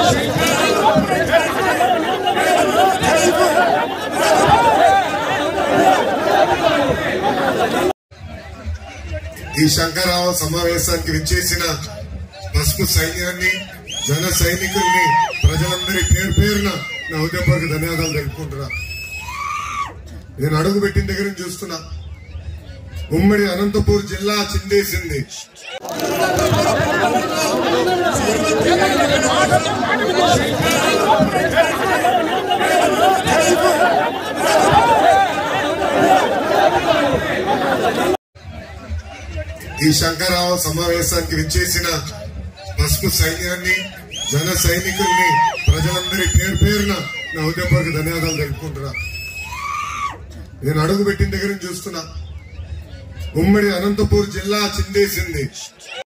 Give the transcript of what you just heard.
ఈ శంకరరావు సమావేశానికి విచ్చేసిన పసుపు సైన్యాన్ని జన సైనికుల్ని ప్రజలందరి పేరు పేరున నా ఉదయపూర్వక ధన్యవాదాలు తెలుపుకుంటున్నా నేను అడుగు పెట్టిన దగ్గర నుంచి చూస్తున్నా ఉమ్మడి అనంతపూర్ జిల్లా చిందేసింది ఈ శంకరరావు సమావేశానికి విచ్చేసిన పసుపు సైన్యాన్ని జన సైనికుల్ని ప్రజలందరి పేరు పేరున నా ఉదయపూర్వక ధన్యవాదాలు తెలుపుకుంటున్నా నేను అడుగు పెట్టిన దగ్గర నుంచి చూస్తున్నా ఉమ్మడి అనంతపూర్ జిల్లా చిందేసింది